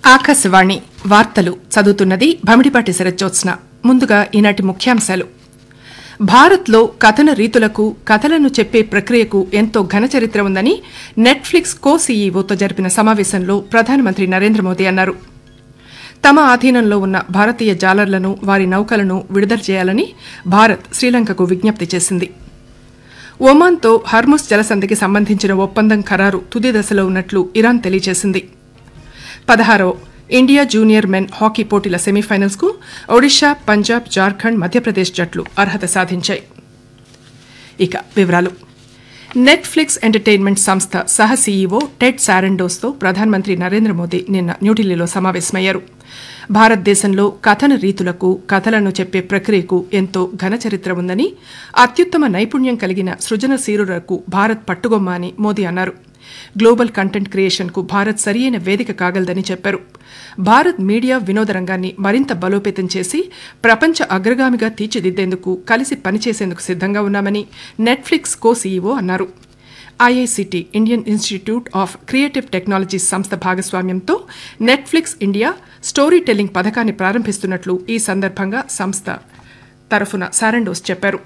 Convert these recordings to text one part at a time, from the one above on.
ఆకాశవాణి వార్తలు చదువుతున్నది భమిడిపాటి శరజ్జోత్స్న ముందుగా ఈనాటి ముఖ్యాంశాలు భారత్లో కథన రీతులకు కథలను చెప్పే ప్రక్రియకు ఎంతో ఘన చరిత్ర ఉందని నెట్ఫ్లిక్స్ కో సీఈఓతో జరిపిన సమావేశంలో ప్రధానమంత్రి నరేంద్ర మోదీ అన్నారు తమ ఆధీనంలో ఉన్న భారతీయ జాలర్లను వారి నౌకలను విడుదల చేయాలని భారత్ శ్రీలంకకు విజ్ఞప్తి చేసింది ఒమాన్తో హర్ముస్ జలసంధికి సంబంధించిన ఒప్పందం ఖరారు తుది దశలో ఉన్నట్లు ఇరాన్ తెలియజేసింది పదహారో ఇండియా జూనియర్ మెన్ హాకీ పోటీల సెమీఫైనల్స్ కు ఒడిషా పంజాబ్ జార్ఖండ్ మధ్యప్రదేశ్ జట్లు అర్హత సాధించాయి ఇక వివరాలు నెట్ఫ్లిక్స్ ఎంటర్టైన్మెంట్ సంస్థ సహ సీఈఓ టెడ్ శారెండోస్తో ప్రధానమంత్రి నరేంద్ర మోదీ నిన్న న్యూఢిల్లీలో సమావేశమయ్యారు భారతదేశంలో కథన రీతులకు కథలను చెప్పే ప్రక్రియకు ఎంతో ఘన చరిత్ర ఉందని అత్యుత్తమ నైపుణ్యం కలిగిన సృజనశీలులకు భారత్ పట్టుగొమ్మ అని మోదీ అన్నారు గ్లోబల్ కంటెంట్ క్రియేషన్కు భారత్ సరియైన వేదిక కాగలదని చెప్పారు భారత్ మీడియా వినోద రంగాన్ని మరింత బలోపేతం చేసి ప్రపంచ అగ్రగామిగా తీర్చిదిద్దేందుకు కలిసి పనిచేసేందుకు సిద్ధంగా ఉన్నామని నెట్ఫ్లిక్స్ కో సీఈఓ అన్నారు IICT Indian Institute of Creative Technologies సంస్థ భాగస్వామ్యంతో నెట్ఫ్లిక్స్ ఇండియా స్టోరీ టెల్లింగ్ పథకాన్ని ప్రారంభిస్తున్నట్లు ఈ సందర్భంగా సంస్థ తరఫున సారండోస్ చెప్పారు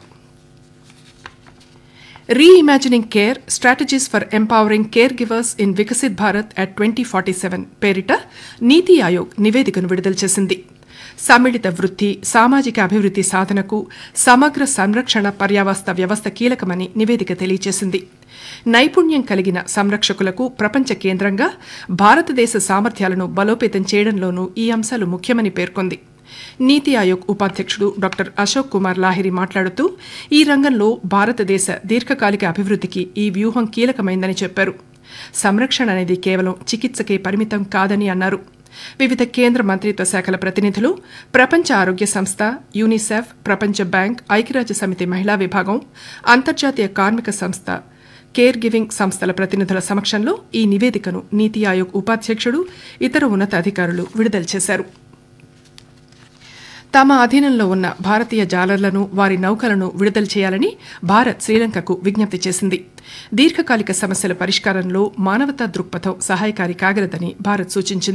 reimagining care strategies for empowering caregivers in Viksit Bharat at twenty forty seven పేరిట నీతి ఆయోగ్ నివేదికను విడుదల చేసింది సమ్మిళిత వృద్ధి సామాజిక అభివృద్ధి సాధనకు సమగ్ర సంరక్షణ పర్యావస్థ వ్యవస్థ కీలకమని నివేదిక తెలియజేసింది నైపుణ్యం కలిగిన సంరక్షకులకు ప్రపంచ కేంద్రంగా భారతదేశ సామర్థ్యాలను బలోపేతం చేయడంలోనూ ఈ అంశాలు ముఖ్యమని పేర్కొంది నీతి ఆయోగ్ ఉపాధ్యక్షుడు డాక్టర్ అశోక్ కుమార్ లాహిరి మాట్లాడుతూ ఈ రంగంలో భారతదేశ దీర్ఘకాలిక అభివృద్ధికి ఈ వ్యూహం కీలకమైందని చెప్పారు సంరక్షణ అనేది కేవలం చికిత్సకే పరిమితం కాదని అన్నారు వివిధ కేంద్ర మంత్రిత్వ శాఖల ప్రతినిధులు ప్రపంచ ఆరోగ్య సంస్థ యూనిసెఫ్ ప్రపంచ బ్యాంక్ ఐక్యరాజ్య సమితి మహిళా విభాగం అంతర్జాతీయ కార్మిక సంస్థ కేర్ గివింగ్ సంస్థల ప్రతినిధుల సమక్షంలో ఈ నివేదికను నీతి ఆయోగ్ ఉపాధ్యక్షుడు ఇతర ఉన్నతాధికారులు విడుదల చేశారు తమ అధీనంలో ఉన్న భారతీయ జాలర్లను వారి నౌకలను విడుదల చేయాలని భారత్ శ్రీలంకకు విజ్ఞప్తి చేసింది దీర్ఘకాలిక సమస్యల పరిష్కారంలో మానవతా దృక్పథం సహాయకారి కాగలదని భారత్ సూచించింది